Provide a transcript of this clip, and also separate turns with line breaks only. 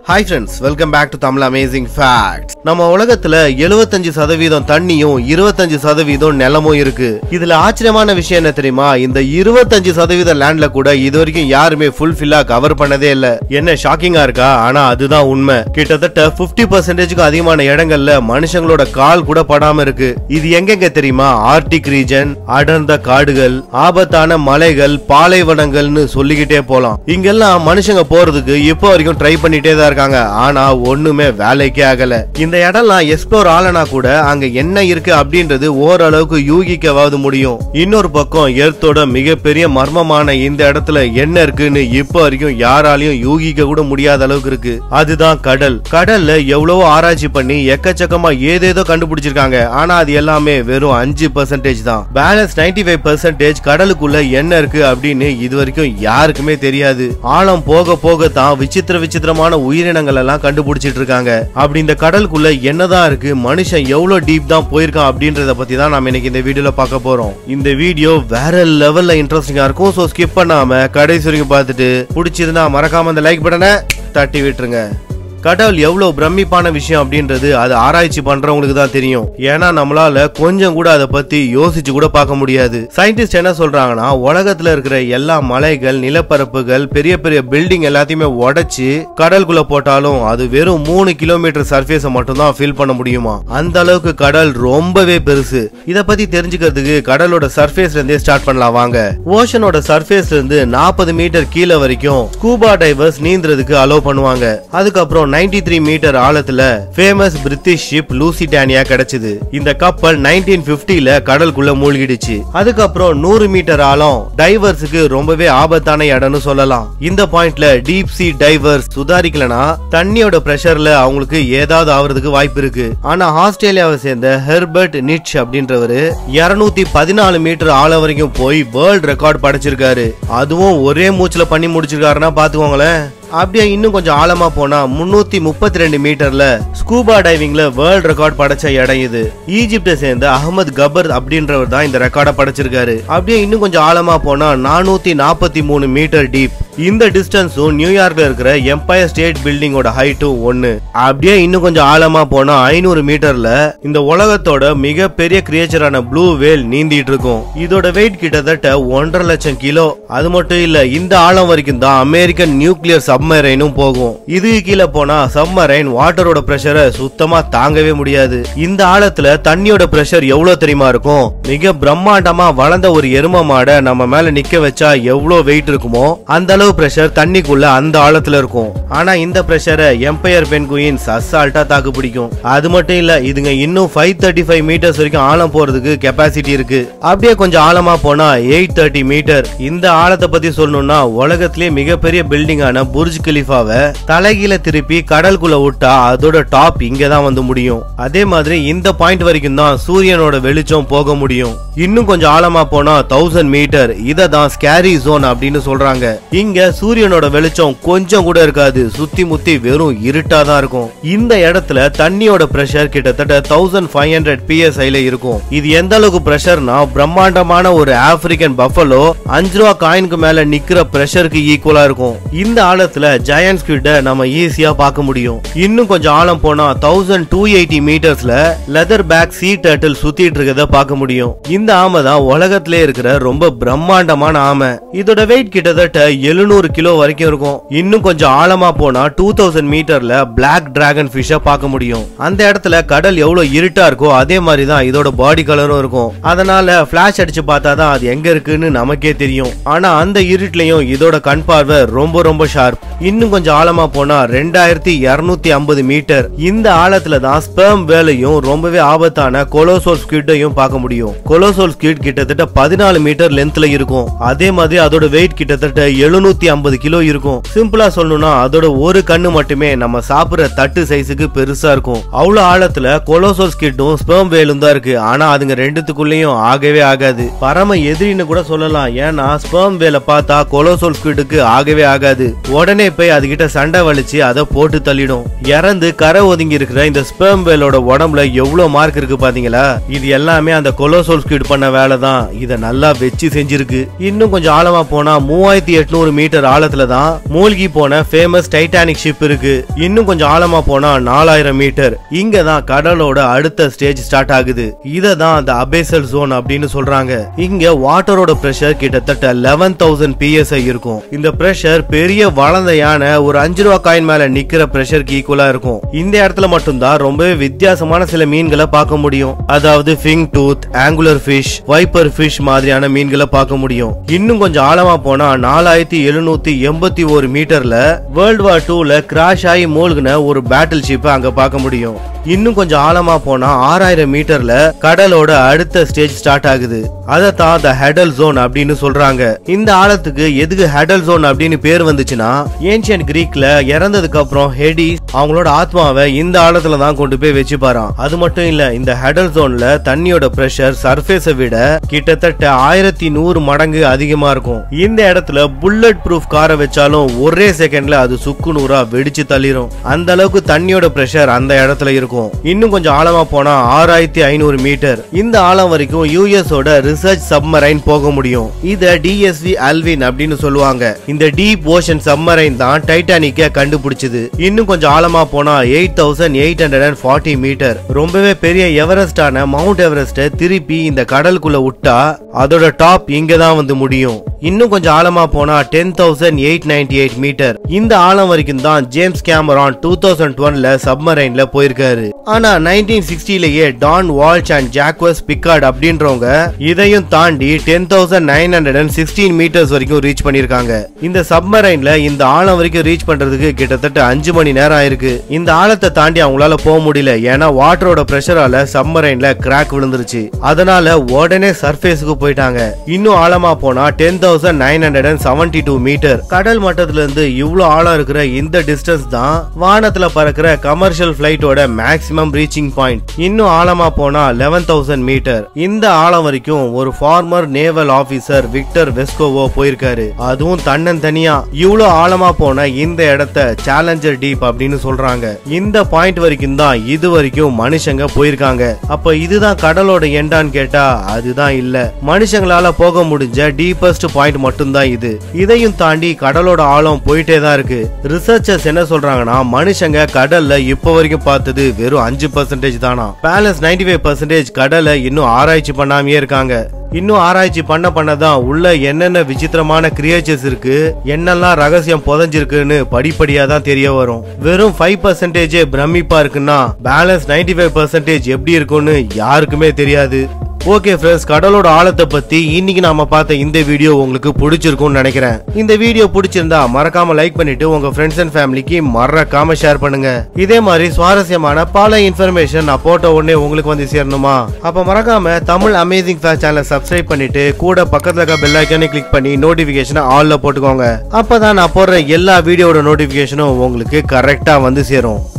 hi friends welcome back to Tamil amazing facts நம்ம உலகத்துல 75% சதவீதம் தண்ணியும் 25% சதவீதம் நிலமும் இருக்கு இதுல ஆச்சரியமான விஷயம் என்ன தெரியுமா இந்த 25% சதவீத லேண்ட்ல கூட இது வரைக்கும் யாருமே ஃபுல்ஃபில்லா கவர் பண்ணதே இல்ல என்ன ஷாக்கிங்கா இருக்கா ஆனா அதுதான் உண்மை கிட்டத்தட்ட 50% பர்சன்டேஜுக்கு அதிகமான இடங்கள்ல மனுஷங்களோட கால் கூட படாம இருக்கு இது எங்கெங்க தெரியுமா ஆர்டிக் ரீஜன் அடர்ந்த காடுகள் ஆபத்தான மலைகள் பாலைவனங்கள்னு சொல்லிக்கிட்டே போலாம் இங்கெல்லாம் மனுஷங்க போறதுக்கு இப்போ வரைக்கும் ட்ரை பண்ணிட்டே தான் இருக்காங்க ஆனா ஒண்ணுமே வேலைக்கே ஆகல இந்த இடம்லாம் எக்ஸ்ப்ளோர் ஆலனா கூட அங்க என்ன இருக்கு அப்படின்றது ஓரளவுக்கு யூகிக்கவாவது முடியும் இன்னொரு பக்கம் எர்த்தோட மிகப்பெரிய மர்மமான இந்த இடத்துல என்ன இருக்குன்னு இப்போ வரைக்கும் யாராலையும் யூகிக்க கூட முடியாத அளவுக்கு இருக்கு அதுதான் கடல் கடல்ல எவ்வளவோ ஆராய்ச்சி பண்ணி எக்கச்சக்கமா ஏதேதோ கண்டுபிடிச்சிருக்காங்க ஆனா அது எல்லாமே வெறும் அஞ்சு பர்சன்டேஜ் தான் பேலன்ஸ் நைன்டி ஃபைவ் பர்சன்டேஜ் கடலுக்குள்ள என்ன இருக்கு அப்படின்னு இது வரைக்கும் யாருக்குமே தெரியாது ஆழம் போக போக தான் விசித்திர விசித்திரமான உயிரினங்கள் எல்லாம் கண்டுபிடிச்சிட்டு இருக்காங்க அப்படி இந்த கடலுக்குள்ள என்னதான் இருக்கு மனுஷன் எவ்வளவு டீப் தான் போயிருக்கான் அப்படின்றத பத்தி தான் நாம இன்னைக்கு இந்த வீடியோல பார்க்க போறோம் இந்த வீடியோ வேற லெவல்ல இன்ட்ரெஸ்டிங்கா இருக்கும் சோ ஸ்கிப் பண்ணாம கடைசி வரைக்கும் பார்த்துட்டு பிடிச்சிருந்தா மறக்காம அந்த லைக் பட்டனை தட்டி விட்டுருங்க கடவுள் எவ்வளவு பிரமிப்பான விஷயம் அப்படின்றது அது ஆராய்ச்சி பண்றவங்களுக்கு தான் தெரியும் ஏன்னா நம்மளால கொஞ்சம் கூட அதை பத்தி யோசிச்சு கூட பார்க்க முடியாது சயின்டிஸ்ட் என்ன சொல்றாங்கன்னா உலகத்துல இருக்கிற எல்லா மலைகள் நிலப்பரப்புகள் பெரிய பெரிய பில்டிங் எல்லாத்தையுமே உடைச்சு கடலுக்குள்ள போட்டாலும் அது வெறும் மூணு கிலோமீட்டர் சர்ஃபேஸை மட்டும் தான் ஃபில் பண்ண முடியுமா அந்த அளவுக்கு கடல் ரொம்பவே பெருசு இத பத்தி தெரிஞ்சுக்கிறதுக்கு கடலோட சர்ஃபேஸ்ல இருந்தே ஸ்டார்ட் பண்ணலாம் வாங்க ஓஷனோட சர்ஃபேஸ்ல இருந்து நாற்பது மீட்டர் கீழே வரைக்கும் ஸ்கூபா டைவர்ஸ் நீந்துறதுக்கு அலோவ் பண்ணுவாங்க அதுக்கப்புறம் 93 த்ரீ மீட்டர் ஆழத்துல ஃபேமஸ் பிரிட்டிஷ் ஷிப் லூசிடானியா கிடைச்சது இந்த கப்பல் நைன்டீன் பிப்டில கடலுக்குள்ள மூழ்கிடுச்சு அதுக்கப்புறம் நூறு மீட்டர் ஆழம் டைவர்ஸுக்கு ரொம்பவே ஆபத்தான இடம்னு சொல்லலாம் இந்த பாயிண்ட்ல டீப் சி டைவர்ஸ் சுதாரிக்கலனா தண்ணியோட பிரஷர்ல அவங்களுக்கு ஏதாவது ஆவறதுக்கு வாய்ப்பு இருக்கு ஆனா ஆஸ்திரேலியாவை சேர்ந்த ஹெர்பர்ட் நிட்ச் அப்படின்றவரு 214 பதினாலு மீட்டர் ஆழம் வரைக்கும் போய் வேர்ல்ட் ரெக்கார்ட் படைச்சிருக்காரு அதுவும் ஒரே மூச்சுல பண்ணி முடிச்சிருக்காருன்னா பாத்துக்கோங்களேன் அப்படியே இன்னும் கொஞ்சம் ஆழமா போனா முன்னூத்தி முப்பத்தி ரெண்டு மீட்டர்ல ஸ்கூபா டைவிங்ல வேர்ல்ட் ரெக்கார்ட் படைச்ச இடம் இது ஈஜிப்தை சேர்ந்த அகமது கபர் அப்படின்றவர் தான் இந்த ரெக்கார்டை படைச்சிருக்காரு அப்படியே இன்னும் கொஞ்சம் ஆழமா போனா நானூத்தி நாற்பத்தி மூணு மீட்டர் டீப் இந்த டிஸ்டன்ஸும் நியூயார்க்ல இருக்கிற எம்பயர் ஸ்டேட் பில்டிங்கோட ஹைட்டும் ஒன்னு அப்படியே இன்னும் கொஞ்சம் ஆழமா போனா ஐநூறு மீட்டர்ல இந்த உலகத்தோட மிகப்பெரிய கிரியேச்சரான ப்ளூ வேல் நீந்திட்டு இருக்கும் இதோட வெயிட் கிட்டத்தட்ட ஒன்றரை லட்சம் கிலோ அது மட்டும் இல்ல இந்த ஆழம் வரைக்கும் தான் அமெரிக்கன் நியூக்ளியர் சப்மரைனும் போகும் இதுக்கு கீழே போனா சப்மரைன் வாட்டரோட பிரஷரை சுத்தமா தாங்கவே முடியாது இந்த ஆழத்துல தண்ணியோட பிரஷர் எவ்வளவு தெரியுமா இருக்கும் மிக பிரம்மாண்டமா வளர்ந்த ஒரு எரும மாடை நம்ம மேல நிக்க வச்சா எவ்வளவு வெயிட் இருக்குமோ அந்த அளவு பிரஷர் தண்ணிக்குள்ள அந்த ஆழத்துல இருக்கும் ஆனா இந்த பிரஷரை எம்பையர் பென்குயின்ஸ் அசால்ட்டா தாக்கு பிடிக்கும் அது மட்டும் இல்ல இதுங்க இன்னும் ஃபைவ் தேர்ட்டி ஃபைவ் மீட்டர்ஸ் வரைக்கும் ஆழம் போறதுக்கு கெப்பாசிட்டி இருக்கு அப்படியே கொஞ்சம் ஆழமா போனா எயிட் தேர்ட்டி மீட்டர் இந்த ஆழத்தை பத்தி சொல்லணும்னா உலகத்திலேயே மிகப்பெரிய பில்டிங்கான புர்ஜ் கலிஃபாவை தலைகீழ திருப்பி கடலுக்குள்ள விட்டா அதோட டாப் இங்க தான் வந்து முடியும் அதே மாதிரி இந்த பாயிண்ட் வரைக்கும் தான் சூரியனோட வெளிச்சம் போக முடியும் இன்னும் கொஞ்சம் ஆழமா போனா தௌசண்ட் மீட்டர் இத தான் ஸ்கேரி ஜோன் அப்படின்னு சொல்றாங்க இங்க சூரியனோட வெளிச்சம் கொஞ்சம் கூட இருக்காது சுத்தி முத்தி வெறும் இருட்டா தான் இருக்கும் இந்த இடத்துல தண்ணியோட பிரஷர் கிட்டத்தட்ட தௌசண்ட் ஃபைவ் ஹண்ட்ரட் பிஎஸ்ஐல இருக்கும் இது எந்த அளவுக்கு பிரஷர்னா பிரம்மாண்டமான ஒரு ஆப்பிரிக்கன் பஃபலோ அஞ்சு ரூபா காயினுக்கு மேல நிக்கிற பிரஷருக்கு ஈக்குவலா இருக்கும் இந்த ஆழத்துல ஜெயன்ஸ் கிட்ட நம்ம ஈஸியா பார்க்க முடியும் இன்னும் கொஞ்சம் ஆழம் போனா தௌசண்ட் டூ எயிட்டி மீட்டர்ஸ்ல லெதர் பேக் சீ டர்ட்டில் சுத்திட்டு இருக்கத பார்க்க முடியும் இந்த ஆமை தான் உலகத்திலே இருக்கிற ரொம்ப பிரம்மாண்டமான ஆமை இதோட வெயிட் கிட்டத்தட்ட எழுநூறு கிலோ வரைக்கும் இருக்கும் இன்னும் கொஞ்சம் ஆழமா போனா டூ தௌசண்ட் மீட்டர்ல பிளாக் டிராகன் ஃபிஷ்ஷ பார்க்க முடியும் அந்த இடத்துல கடல் எவ்வளவு இருட்டா இருக்கோ அதே மாதிரி தான் இதோட பாடி கலரும் இருக்கும் அதனால பிளாஷ் அடிச்சு பார்த்தா தான் அது எங்க இருக்குன்னு நமக்கே தெரியும் ஆனா அந்த இருட்டுலயும் இதோட கண் பார்வை ரொம்ப ரொம்ப ஷார்ப் இன்னும் கொஞ்சம் ஆழமா போனா ரெண்டாயிரத்தி இருநூத்தி ஐம்பது மீட்டர் இந்த ஆழத்துல தான் ஸ்பெர்ம் வேலையும் ரொம்பவே ஆபத்தான கொலோசோல் ஸ்கிட்டையும் பார்க்க முடியும் கொலோசோல் ஸ்கிட் கிட்டத்தட்ட பதினாலு மீட்டர் லென்த்ல இருக்கும் அதே மாதிரி அதோட வெயிட் கிட்டத்தட்ட எழுநூத்தி ஐம்பது கிலோ இருக்கும் சிம்பிளா சொல்லணும்னா அதோட ஒரு கண்ணு மட்டுமே நம்ம சாப்பிடுற தட்டு சைஸுக்கு பெருசா இருக்கும் அவ்வளவு ஆழத்துல கொலோசோல் ஸ்கிட்டும் ஸ்பெர்ம் வேலும் தான் இருக்கு ஆனா அதுங்க ரெண்டுத்துக்குள்ளேயும் ஆகவே ஆகாது பரம எதிரின்னு கூட சொல்லலாம் ஏன்னா ஸ்பெர்ம் வேலை பார்த்தா கொலோசோல் ஸ்கிட்டுக்கு ஆகவே ஆகாது உடனே உடனே போய் அதுகிட்ட சண்டை வலிச்சு அதை போட்டு தள்ளிடும் இறந்து கரை ஒதுங்கி இருக்கிற இந்த ஸ்பெர்ம் வேலோட உடம்புல எவ்வளவு மார்க் இருக்கு பாத்தீங்களா இது எல்லாமே அந்த கொலோசோல் ஸ்கிட் பண்ண வேலை தான் இதை நல்லா வச்சு செஞ்சிருக்கு இன்னும் கொஞ்சம் ஆழமா போனா மூவாயிரத்தி எட்நூறு மீட்டர் ஆழத்துல தான் மூழ்கி போன ஃபேமஸ் டைட்டானிக் ஷிப் இருக்கு இன்னும் கொஞ்சம் ஆழமா போனா நாலாயிரம் மீட்டர் இங்க தான் கடலோட அடுத்த ஸ்டேஜ் ஸ்டார்ட் ஆகுது இத தான் அந்த அபேசல் ஜோன் அப்படின்னு சொல்றாங்க இங்க வாட்டரோட பிரஷர் கிட்டத்தட்ட லெவன் தௌசண்ட் பிஎஸ்ஐ இருக்கும் இந்த பிரஷர் பெரிய வளந்தையான ஒரு அஞ்சு ரூபா காயின் மேல நிக்கிற பிரஷருக்கு ஈக்குவலா இருக்கும் இந்த இடத்துல மட்டும்தான் ரொம்பவே வித்தியாசமான சில மீன்களை பார்க்க முடியும் அதாவது fangtooth angler fish viper fish மாதிரியான மீன்களை பார்க்க முடியும் இன்னும் கொஞ்சம் ஆழமா போனா நாலாயிரத்தி எழுநூத்தி எண்பத்தி ஒரு மீட்டர்ல வேர்ல்டு வார் டூல கிராஷ் ஆகி மூழ்கின ஒரு பேட்டில் ஷிப்பை அங்க பார்க்க முடியும் இன்னும் கொஞ்சம் ஆழமா போனா ஆறாயிரம் மீட்டர்ல கடலோட அடுத்த ஸ்டேஜ் ஸ்டார்ட் ஆகுது அதை தான் த ஹெடல் ஜோன் அப்படின்னு சொல்றாங்க இந்த ஆழத்துக்கு எதுக்கு ஹெடல் ஜோன் அப்படின்னு பேர் வந்துச்சுன்னா ஏன்ஷியன் கிரீக்ல இறந்ததுக்கு அப்புறம் ஹெடிஸ் அவங்களோட ஆத்மாவை இந்த ஆழத்துல தான் கொண்டு போய் வச்சுப்பாராம் அது மட்டும் இல்ல இந்த ஹெடல் ஜோன்ல தண்ணியோட பிரஷர் சர்ஃபேஸை விட கிட்டத்தட்ட ஆயிரத்தி நூறு மடங்கு அதிகமா இருக்கும் இந்த இடத்துல புல்லட் ப்ரூஃப் காரை வச்சாலும் ஒரே செகண்ட்ல அது சுக்கு நூறா வெடிச்சு தள்ளிரும் அந்த அளவுக்கு தண்ணியோட பிரஷர் அந்த இடத்துல இருக்கும் இன்னும் கொஞ்சம் ஆழமா போனா ஆறாயிரத்தி ஐநூறு மீட்டர் இந்த ஆழம் வரைக்கும் யூஎஸ் ஓட ரிசர்ச் சப்மரைன் போக முடியும் இத டிஎஸ்வி அல்வின் அப்படின்னு சொல்லுவாங்க இந்த டீப் ஓஷன் சப்மரைன் தான் டைட்டானிக்க கண்டுபிடிச்சது இன்னும் கொஞ்சம் ஆழமா போனா eight thousand eight hundred and forty metre ரொம்பவே பெரிய எவரெஸ்டான மவுண்ட் எவரெஸ்ட திருப்பி இந்த கடலுக்குள்ள விட்டா அதோட டாப் இங்க தான் வந்து முடியும் இன்னும் கொஞ்சம் ஆழமா போனா ten thousand eight ninety eight metre இந்த ஆழம் வரைக்கும் தான் ஜேம்ஸ் கேமரான் டூ தௌசண்ட் டுவெல்ல சப்மரைன்ல போயிருக்காரு ஆனா நைன்டீன் சிக்ஸ்டிலேயே Don Walsh and Jacques Piccard அப்படின்றவங்க இதையும் தாண்டி ten thousand nine hundred and sixteen metres வரைக்கும் ரீச் பண்ணிருக்காங்க இந்த சப்மரைன்ல இந்த ஆழம் வரைக்கும் ரீச் பண்றதுக்கு கிட்டத்தட்ட அஞ்சு மணி நேரம் ஆயிருக்கு இந்த ஆழத்தை தாண்டி அவங்களால போக முடியல ஏன்னா வாட்டரோட பிரஷரால சப்மரைன்ல கிராக் விழுந்துருச்சு அதனால உடனே சர்ஃபேஸுக்கு போயிட்டாங்க இன்னும் ஆழமா போனா ten thousand nine hundred and seventy two metre கடல் மட்டத்துல இருந்து இவ்வளவு ஆழம் இருக்கிற இந்த டிஸ்டன்ஸ் தான் வானத்துல பறக்கிற கமர்ஷியல் பிளைட்டோட மேக்ஸிமம் ரீச்சிங் பாயிண்ட் இன்னும் ஆழமா போனா லெவன் தௌசண்ட் மீட்டர் இந்த ஆழம் வரைக்கும் ஒரு former naval officer Victor Vescovo போயிருக்காரு அதுவும் தன்னன் தனியா இவ்வளவு ஆழமா போன இந்த இடத்த சேலஞ்சர் டீப் அப்படின்னு சொல்றாங்க இந்த பாயிண்ட் வரைக்கும் தான் இது வரைக்கும் மனுஷங்க போயிருக்காங்க அப்ப இதுதான் கடலோட எண்டான்னு கேட்டா அதுதான் இல்ல மனுஷங்களால போக முடிஞ்ச டீப்பஸ்ட் பாயிண்ட் மட்டும்தான் இது இதையும் தாண்டி கடலோட ஆழம் போயிட்டே தான் இருக்கு ரிசர்ச்சர்ஸ் என்ன சொல்றாங்கன்னா மனுஷங்க கடல்ல இப்ப வரைக்கும் பார்த்தது வெறும் அஞ்சு பர்சன்டேஜ் தானா பேலன்ஸ் நைன்டி ஃபைவ் பர்சன்டேஜ் கடலை இன்னும் ஆராய்ச்சி பண்ணாமையே இருக்காங்க இன்னும் ஆராய்ச்சி பண்ண பண்ணதான் உள்ள என்னென்ன விசித்திரமான கிரியேச்சர்ஸ் இருக்கு என்னெல்லாம் ரகசியம் புதஞ்சிருக்குன்னு படிப்படியா தான் தெரிய வரும் வெறும் ஃபைவ் பர்சன்டேஜே பிரமிப்பா இருக்குன்னா பேலன்ஸ் நைன்டி ஃபைவ் பர்சன்டேஜ் எப்படி இருக்கும்னு யாருக்குமே தெரியாது ஓகே ஃப்ரெண்ட்ஸ் கடலோட ஆழத்தை பத்தி இன்னைக்கு நாம பார்த்த இந்த வீடியோ உங்களுக்கு பிடிச்சிருக்கும்னு நினைக்கிறேன் இந்த வீடியோ பிடிச்சிருந்தா மறக்காம லைக் பண்ணிட்டு உங்க ஃப்ரெண்ட்ஸ் அண்ட் ஃபேமிலிக்கு மறக்காம ஷேர் பண்ணுங்க இதே மாதிரி சுவாரஸ்யமான பல இன்ஃபர்மேஷன் நான் போட்ட உடனே உங்களுக்கு வந்து சேரணுமா அப்ப மறக்காம தமிழ் அமேசிங் ஃபேஸ் சேனலை சப்ஸ்கிரைப் பண்ணிட்டு கூட பக்கத்துல இருக்க பெல் ஐக்கானை கிளிக் பண்ணி நோட்டிபிகேஷனை ஆல்ல போட்டுக்கோங்க அப்பதான் நான் போடுற எல்லா வீடியோட நோட்டிபிகேஷனும் உங்களுக்கு கரெக்டா வந்து சேரும்